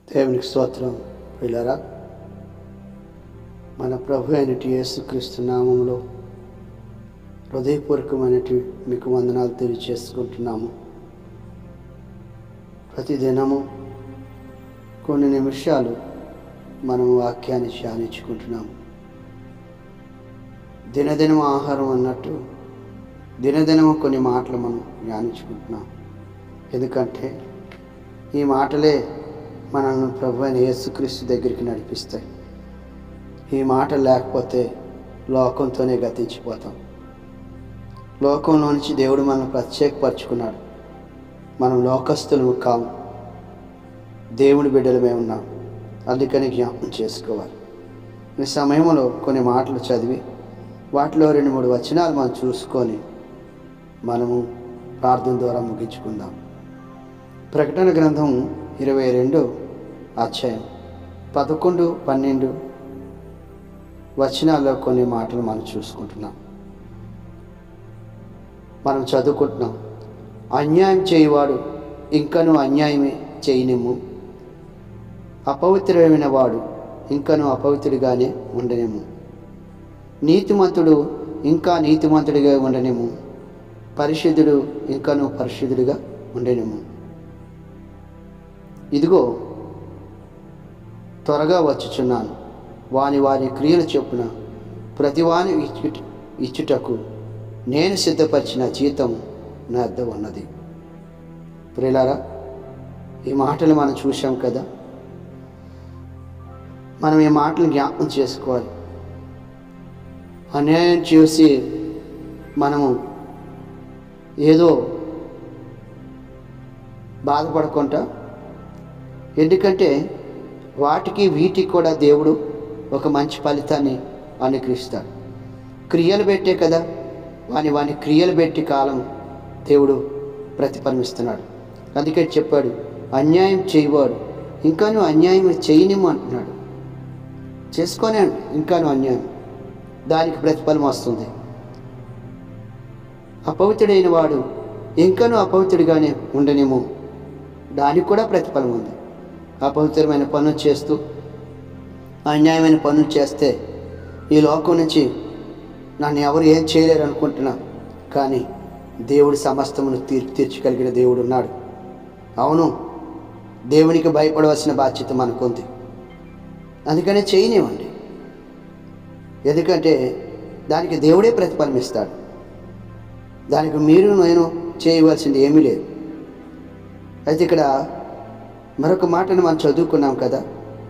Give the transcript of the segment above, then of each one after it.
దేవునికి స్తోత్రం పిల్లరా మన ప్రభు అయినటి యేసుక్రీస్తు నామంలో హృదయపూర్వకమైనటి మీకు వందనాలు తెలియచేసుకుంటున్నాము ప్రతిదినము కొన్ని నిమిషాలు మనం వాక్యాన్ని ధ్యానించుకుంటున్నాము దినదినం ఆహారం అన్నట్టు దినదినము కొన్ని మాటలు మనం ధ్యానించుకుంటున్నాం ఎందుకంటే ఈ మాటలే మనల్ని ప్రభు అయిన యేసుక్రీస్తు దగ్గరికి నడిపిస్తాయి ఈ మాట లేకపోతే లోకంతోనే గతించిపోతాం లోకంలో నుంచి దేవుడు మనల్ని ప్రత్యేకపరుచుకున్నాడు మనం లోకస్తులము కాము దేవుని బిడ్డలమే ఉన్నాం అందుకని జ్ఞాపకం చేసుకోవాలి ఈ సమయంలో కొన్ని మాటలు చదివి వాటిలో రెండు మూడు వచనాలు మనం చూసుకొని మనము ప్రార్థన ద్వారా ముగించుకుందాం ప్రకటన గ్రంథం ఇరవై రెండు అధ్యాయం పదకొండు పన్నెండు వచనాల్లో కొన్ని మాటలు మనం చూసుకుంటున్నాం మనం చదువుకుంటున్నాం అన్యాయం చేయవాడు ఇంకను అన్యాయమే చేయనిమ్ము అపవిత్రమైన వాడు ఇంకను అపవిత్రుడిగానే ఉండనేము నీతిమంతుడు ఇంకా నీతిమంతుడిగా ఉండనేము పరిశుద్ధుడు ఇంకను పరిశుద్ధుడిగా ఉండనేము ఇదిగో త్వరగా వచ్చుచున్నాను వాని వారి క్రియలు చొప్పున ప్రతివాని ఇచ్చుట ఇచ్చుటకు నేను సిద్ధపరిచిన జీతం నా వద్ద ఉన్నది ప్రియులారా ఈ మాటలు మనం చూసాం కదా మనం ఈ మాటలు జ్ఞాపకం చేసుకోవాలి అన్యాయం చేసి మనము ఏదో బాధపడకుండా ఎందుకంటే వాటికి వీటికి కూడా దేవుడు ఒక మంచి ఫలితాన్ని అనుగ్రహిస్తాడు క్రియలు పెట్టే కదా వాని వాని క్రియలు పెట్టి కాలం దేవుడు ప్రతిఫలమిస్తున్నాడు అందుకే చెప్పాడు అన్యాయం చేయవాడు ఇంకాను అన్యాయం చేయనిము అంటున్నాడు చేసుకొనే ఇంకాను అన్యాయం దానికి ప్రతిఫలం వస్తుంది అపవిత్రుడైన వాడు ఇంకనూ అపవిత్రుడిగానే ఉండనేమో దానికి కూడా ప్రతిఫలం ఉంది అపవిత్రమైన పనులు చేస్తూ అన్యాయమైన పనులు చేస్తే ఈ లోకం నుంచి నన్ను ఎవరు ఏం చేయలేరు అనుకుంటున్నా కానీ దేవుడు సమస్తమును తీర్పు తీర్చగలిగిన దేవుడు ఉన్నాడు అవును దేవునికి భయపడవలసిన బాధ్యత మనకుంది అందుకనే చేయనివ్వండి ఎందుకంటే దానికి దేవుడే ప్రతిఫలం ఇస్తాడు దానికి మీరు నేను చేయవలసింది ఏమీ లేదు అయితే ఇక్కడ మరొక మాటను మనం చదువుకున్నాం కదా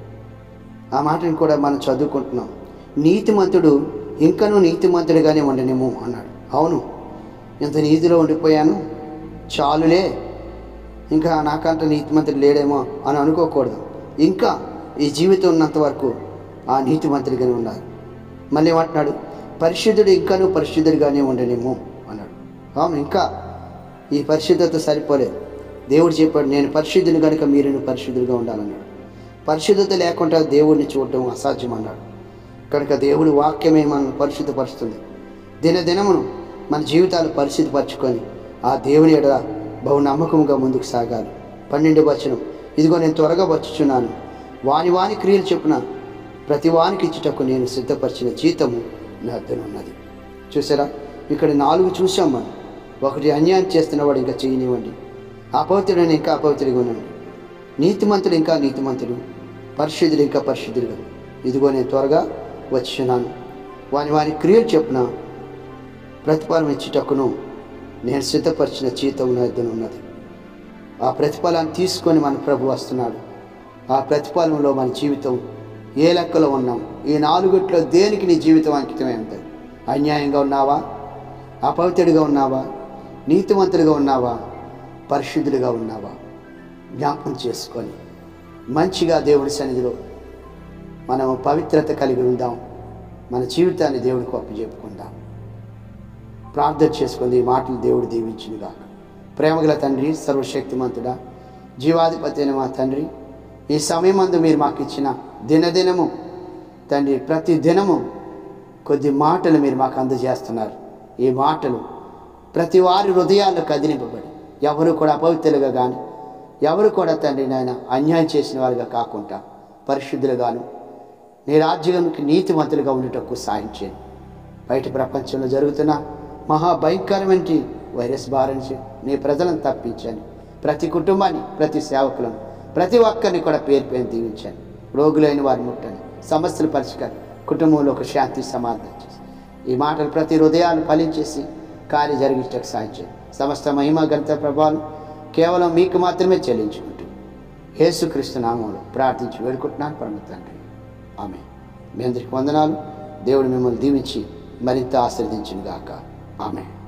ఆ మాటను కూడా మనం చదువుకుంటున్నాం నీతిమంతుడు ఇంకనూ నీతిమంతుడిగానే ఉండనేమో అన్నాడు అవును ఇంత నీతిలో ఉండిపోయాను చాలులే ఇంకా నాకంట నీతిమంతుడు లేడేమో అని అనుకోకూడదు ఇంకా ఈ జీవితం ఉన్నంత వరకు ఆ నీతిమంతుడిగానే ఉండాలి మళ్ళీ ఏమంటున్నాడు పరిశుద్ధుడు ఇంకాను పరిశుద్ధుడిగానే ఉండనేమో అన్నాడు అవును ఇంకా ఈ పరిశుద్ధత సరిపోలేదు దేవుడు చెప్పాడు నేను పరిశుద్ధుని కనుక మీరు పరిశుద్ధుడిగా ఉండాలన్నాడు పరిశుద్ధత లేకుండా దేవుడిని చూడటం అసాధ్యం అన్నాడు కనుక దేవుడి వాక్యమే మనల్ని పరిశుద్ధపరుస్తుంది దినదినమును మన జీవితాలు పరిశుద్ధపరచుకొని ఆ దేవుని ఎడ బహు నమ్మకంగా ముందుకు సాగాలి పన్నెండు వచనం ఇదిగో నేను త్వరగా వచ్చుచున్నాను వాని వాని క్రియలు చెప్పున ప్రతి వానికి ఇచ్చుటకు నేను సిద్ధపరిచిన జీతము నా అర్థం ఉన్నది చూసారా ఇక్కడ నాలుగు చూసాం మనం ఒకటి అన్యాయం చేస్తున్నవాడు ఇంకా చేయనివ్వండి అపవిత్రుడని ఇంకా అపవిత్రుడిగా ఉన్నాడు నీతిమంతుడు ఇంకా నీతిమంతుడు పరిశుద్ధుడు ఇంకా పరిశుద్ధుడుగా ఇదిగో నేను త్వరగా వచ్చినాను వాని వాని క్రియలు చెప్పున ప్రతిఫలం ఇచ్చుటకును నేను సిద్ధపరిచిన జీతం నా ఇద్దరు ఉన్నది ఆ ప్రతిఫలాన్ని తీసుకొని మన ప్రభు వస్తున్నాడు ఆ ప్రతిఫలంలో మన జీవితం ఏ లెక్కలో ఉన్నాం ఈ నాలుగుట్లో దేనికి నీ జీవితం అంకితమై ఉంటుంది అన్యాయంగా ఉన్నావా అపవిత్రుడిగా ఉన్నావా నీతివంతుడిగా ఉన్నావా పరిశుద్ధుడిగా ఉన్నావా జ్ఞాపకం చేసుకొని మంచిగా దేవుడి సన్నిధిలో మనం పవిత్రత కలిగి ఉందాం మన జీవితాన్ని దేవుడికి అప్పచెప్పుకుందాం ప్రార్థన చేసుకుంది ఈ మాటలు దేవుడు దీవించునుగా ప్రేమగల తండ్రి సర్వశక్తిమంతుడా జీవాధిపతి అయిన మా తండ్రి ఈ సమయమందు మీరు మాకు ఇచ్చిన దినదినము తండ్రి ప్రతి దినము కొద్ది మాటలు మీరు మాకు అందజేస్తున్నారు ఈ మాటలు ప్రతి వారి హృదయాల్లో కదిలింపబడి ఎవరు కూడా అపవిత్రులుగా కానీ ఎవరు కూడా తండ్రి నాయన అన్యాయం చేసిన వారుగా కాకుండా పరిశుద్ధులుగాను నీ రాజ్యానికి నీతిమంతులుగా ఉండేటకు సాయం చేయండి బయట ప్రపంచంలో జరుగుతున్న మహాభయంకరమైన వైరస్ బారి నుంచి నీ ప్రజలను తప్పించండి ప్రతి కుటుంబాన్ని ప్రతి సేవకులను ప్రతి ఒక్కరిని కూడా పేరు పేరు దీవించండి రోగులైన వారిని ముట్టండి సమస్యలు పరిష్కారం కుటుంబంలో ఒక శాంతి సమాధానం చేసి ఈ మాటలు ప్రతి హృదయాలు ఫలించేసి కార్య జరిగించక సాయం చేయండి సమస్త మహిమ గంత ప్రభావం కేవలం మీకు మాత్రమే చెల్లించుకుంటూ యేసుక్రీస్తు నామంలో ప్రార్థించి వేడుకుంటున్నాను పరమ తండ్రి ఆమె మీ అందరికి వందనాలు దేవుడు మిమ్మల్ని దీవించి మరింత ఆశీర్వదించును గాక ఆమె